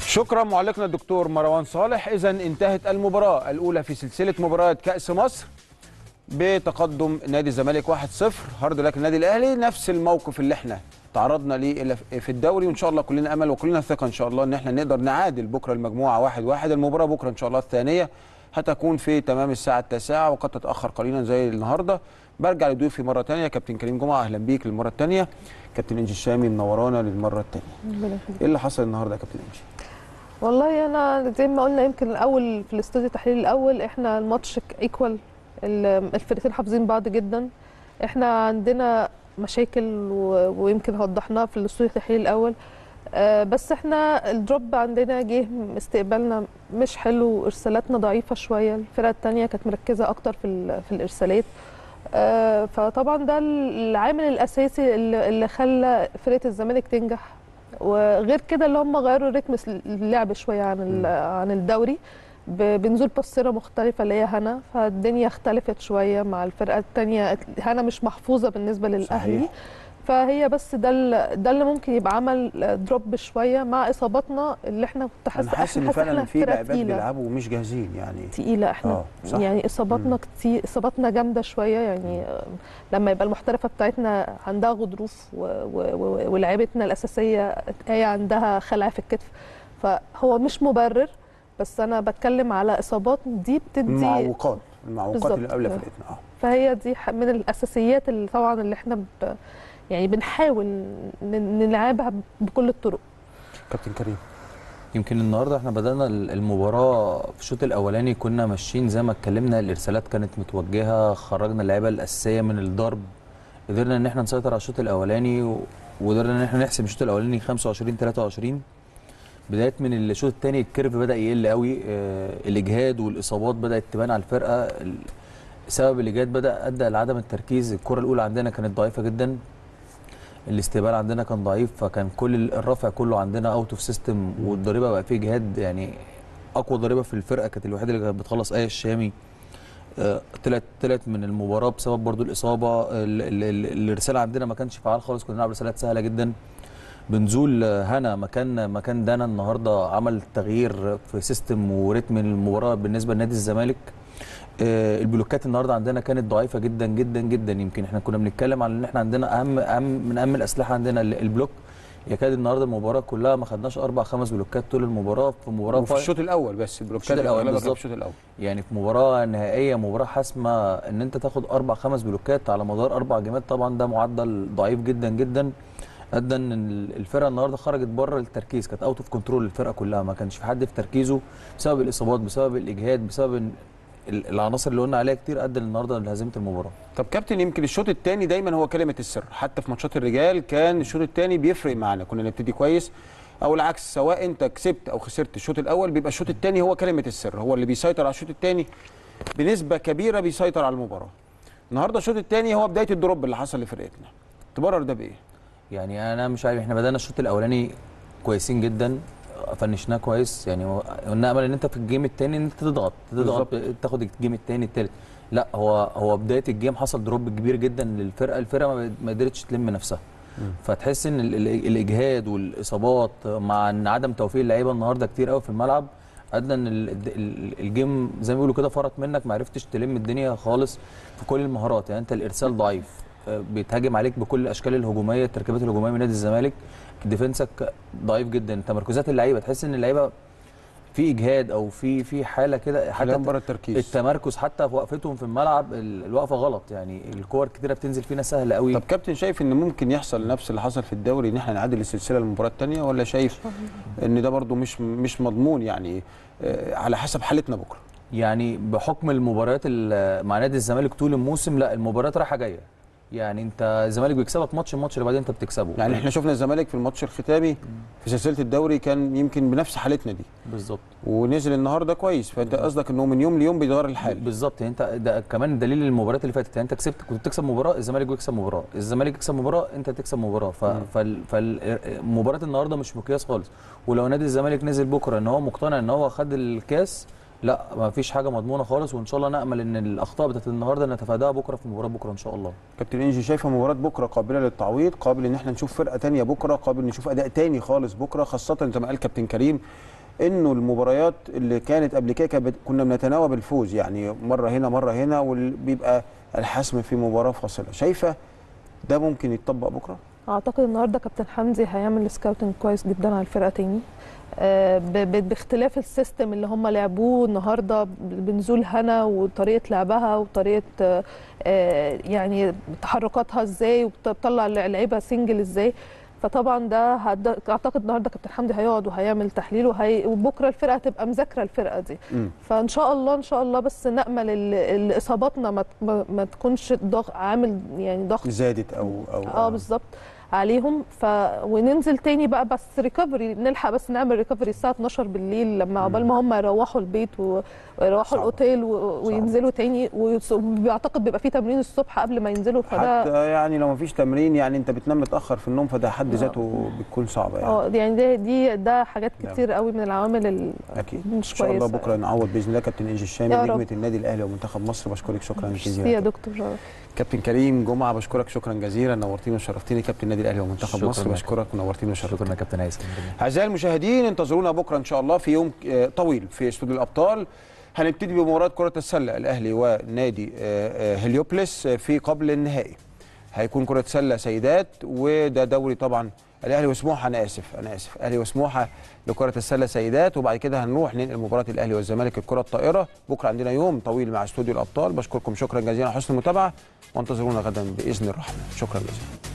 شكرا معلقنا الدكتور مروان صالح اذا انتهت المباراه الاولى في سلسله مباريات كاس مصر بتقدم نادي الزمالك 1-0 هارد لك النادي الاهلي نفس الموقف اللي احنا تعرضنا ليه في الدوري وان شاء الله كلنا امل وكلنا ثقه ان شاء الله ان احنا نقدر نعادل بكره المجموعه 1-1 واحد واحد. المباراه بكره ان شاء الله الثانيه هتكون في تمام الساعه التاسعة وقد تتاخر قليلا زي النهارده برجع لضيوفي مره ثانيه كابتن كريم جمعه اهلا بيك للمره الثانيه كابتن انجي الشامي منورانا للمره الثانيه ايه اللي حصل النهارده يا كابتن انجي والله انا زي ما قلنا يمكن الاول في الاستوديو التحليلي الاول احنا الماتش ايكوال الفرقتين حافظين بعض جدا احنا عندنا مشاكل و... ويمكن وضحناها في الاستوديو التحليلي الاول آه بس احنا الدروب عندنا جه استقبالنا مش حلو ارسالاتنا ضعيفه شويه الفرقه الثانيه كانت مركزه اكتر في ال... في الارسالات آه فطبعا ده العامل الاساسي اللي, اللي خلى فرقه الزمالك تنجح وغير كده اللي هم غيروا رتم اللعب شويه عن عن الدوري بنزول بصيره مختلفه اللي هي هنا فالدنيا اختلفت شويه مع الفرقه الثانيه هنا مش محفوظه بالنسبه للاهلي صحيح. فهي بس ده ده اللي ممكن يبقى عمل دروب شويه مع اصاباتنا اللي احنا كنت حاسه حاسس ان فعلا في لاعبات بيلعبوا ومش جاهزين يعني تقيله احنا آه صح. يعني اصاباتنا كتير اصاباتنا جامده شويه يعني لما يبقى المحترفه بتاعتنا عندها غضروف ولعيبتنا الاساسيه ايه عندها خلع في الكتف فهو مش مبرر بس انا بتكلم على اصابات دي بتدي المعوقات المعوقات اللي قبل فرقتنا اه فهي دي من الاساسيات اللي طبعا اللي احنا ب يعني بنحاول نلعبها بكل الطرق كابتن كريم يمكن النهارده احنا بدانا المباراه في الشوط الاولاني كنا ماشيين زي ما اتكلمنا الارسالات كانت متوجهه خرجنا اللعيبه الاساسيه من الضرب قدرنا ان احنا نسيطر على الشوط الاولاني وقدرنا ان احنا نحسم الشوط الاولاني 25 23 بدايه من الشوط الثاني الكيرف بدا يقل قوي اه الاجهاد والاصابات بدات تبان على الفرقه سبب الاجهاد بدا ادى لعدم التركيز الكره الاولى عندنا كانت ضعيفه جدا الاستقبال عندنا كان ضعيف فكان كل الرفع كله عندنا اوت اوف سيستم والضريبه بقى فيه جهاد يعني اقوى ضريبه في الفرقه كانت الوحيده اللي كانت بتخلص ايه الشامي طلعت طلعت من المباراه بسبب برضو الاصابه الرساله عندنا ما كانش فعال خالص كنا بنلعب رسالات سهله جدا بنزول هنا مكان مكان دانا النهارده عمل تغيير في سيستم وريتم المباراه بالنسبه لنادي الزمالك البلوكات النهارده عندنا كانت ضعيفه جدا جدا جدا يمكن احنا كنا بنتكلم على ان احنا عندنا اهم اهم من اهم الاسلحه عندنا البلوك يكاد النهارده المباراه كلها ما خدناش اربع خمس بلوكات طول المباراه في مباراه في الشوط الاول بس البلوكات الاول في الشوط الاول يعني في مباراه نهائيه مباراه حاسمه ان انت تاخد اربع خمس بلوكات على مدار اربع جيمات طبعا ده معدل ضعيف جدا جدا ادى ان الفرقه النهارده خرجت بره التركيز كانت اوت اوف كنترول الفرقه كلها ما كانش في حد في تركيزه بسبب الاصابات بسبب الاجهاد بسبب العناصر اللي قلنا عليها كتير ادى النهارده لهزيمه المباراه. طب كابتن يمكن الشوط الثاني دايما هو كلمه السر حتى في ماتشات الرجال كان الشوط الثاني بيفرق معانا كنا نبتدي كويس او العكس سواء انت كسبت او خسرت الشوط الاول بيبقى الشوط الثاني هو كلمه السر هو اللي بيسيطر على الشوط الثاني بنسبه كبيره بيسيطر على المباراه. النهارده الشوط الثاني هو بدايه الدروب اللي حصل لفرقتنا. تبرر ده بايه؟ يعني انا مش عارف احنا بدانا الشوط الاولاني كويسين جدا فنشناه كويس يعني قلنا امل ان انت في الجيم الثاني ان انت تضغط تضغط تاخد الجيم الثاني الثالث لا هو هو بدايه الجيم حصل دروب كبير جدا للفرقه الفرقه ما قدرتش تلم نفسها فتحس ان الاجهاد والاصابات مع ان عدم توفيق اللعيبه النهارده كتير قوي في الملعب ادى ان الجيم زي ما بيقولوا كده فرط منك ما عرفتش تلم الدنيا خالص في كل المهارات يعني انت الارسال ضعيف بيتهاجم عليك بكل الاشكال الهجوميه التركيبات الهجوميه من نادي الزمالك ديفنسك ضعيف جدا تمركزات اللعيبه تحس ان اللعيبه في اجهاد او في في حاله كده حتى بره التركيز التمركز حتى في وقفتهم في الملعب الوقفه غلط يعني الكور كتيره بتنزل فينا سهله قوي طب كابتن شايف ان ممكن يحصل نفس اللي حصل في الدوري ان احنا نعادل السلسله المباراه الثانيه ولا شايف ان ده برده مش مش مضمون يعني على حسب حالتنا بكره يعني بحكم المباريات مع نادي الزمالك طول الموسم لا المباريات رايحه جايه يعني انت الزمالك بيكسبك ماتش الماتش اللي بعدين انت بتكسبه يعني احنا شفنا الزمالك في الماتش الختامي في سلسله الدوري كان يمكن بنفس حالتنا دي بالظبط ونزل النهارده كويس فانت قصدك انه من يوم ليوم بيتغير الحال بالظبط يعني انت ده كمان دليل المباريات اللي فاتت يعني انت كسبت كنت بتكسب مباراه الزمالك بيكسب مباراه الزمالك يكسب مباراه انت تكسب مباراه فمباراه النهارده مش مقياس خالص ولو نادي الزمالك نزل بكره ان هو مقتنع ان هو خد الكاس لا ما فيش حاجه مضمونه خالص وان شاء الله نامل ان الاخطاء بتاعت النهارده نتفاداها بكره في مباراه بكره ان شاء الله كابتن انجي شايفه مباراه بكره قابله للتعويض قابل ان احنا نشوف فرقه ثانيه بكره قابل نشوف اداء ثاني خالص بكره خاصه زي ما قال كابتن كريم انه المباريات اللي كانت قبل كده كانت بت- كنا بنتناوب الفوز يعني مره هنا مره هنا وبيبقى الحسم في مباراه فاصله شايفه ده ممكن يتطبق بكره اعتقد النهارده كابتن حمدي هيعمل سكاوتنج كويس جدا على الفرقه تاني آه، ب- ب- باختلاف السيستم اللي هم لعبوه النهارده ب- بنزول هنا وطريقه لعبها وطريقه آه، آه، يعني تحركاتها ازاي وبتطلع اللعيبه سنجل ازاي فطبعا ده هد- اعتقد النهارده كابتن حمدي هيقعد وهيعمل تحليل وهي وبكره الفرقه هتبقى مذاكره الفرقه دي مم. فان شاء الله ان شاء الله بس نامل ال- ال- اصاباتنا ما ت- ما ما تكونش ضغط عامل يعني ضغط زادت او او اه بالظبط عليهم ف وننزل تاني بقى بس ريكفري نلحق بس نعمل ريكفري الساعه 12 بالليل لما عقبال ما هم يروحوا البيت و- ويروحوا صعب. الاوتيل و... وينزلوا تاني وبيعتقد بيبقى في تمرين الصبح قبل ما ينزلوا فده حتى يعني لو مفيش تمرين يعني انت بتنام متاخر في النوم فده حد ذاته بتكون صعبه يعني اه يعني ده دي ده حاجات نعم. كتير قوي من العوامل ال... اكيد مش ان شاء الله كويسة بكره نعوض باذن الله كابتن انجي الشامي يا رب. نجمه النادي الاهلي ومنتخب مصر بشكرك شكرا ميرسي يا جزيلا دكتور كابتن كريم جمعه بشكرك شكرا جزيلا نورتيني وشرفتيني كابتن النادي الاهلي ومنتخب شكراً مصر لك. بشكرك ونورتيني وشرفتيني شكرا يا كابتن هيثم اعزائي المشاهدين انتظرونا بكره ان شاء الله في يوم آه، طويل في استوديو الابطال هنبتدي بمباراه كره السله الاهلي ونادي آه، آه، هليوبلس آه، في قبل النهائي هيكون كره سله سيدات وده دوري طبعا الاهلي وسموحه انا اسف انا اسف الاهلي وسموحه لكره السله سيدات وبعد كده هنروح ننقل مباراه الاهلي والزمالك الكره الطائره بكره عندنا يوم طويل مع استوديو الابطال بشكركم شكرا جزيلا على حسن المتابعه وانتظرونا غدا باذن الرحمن شكرا جزيلا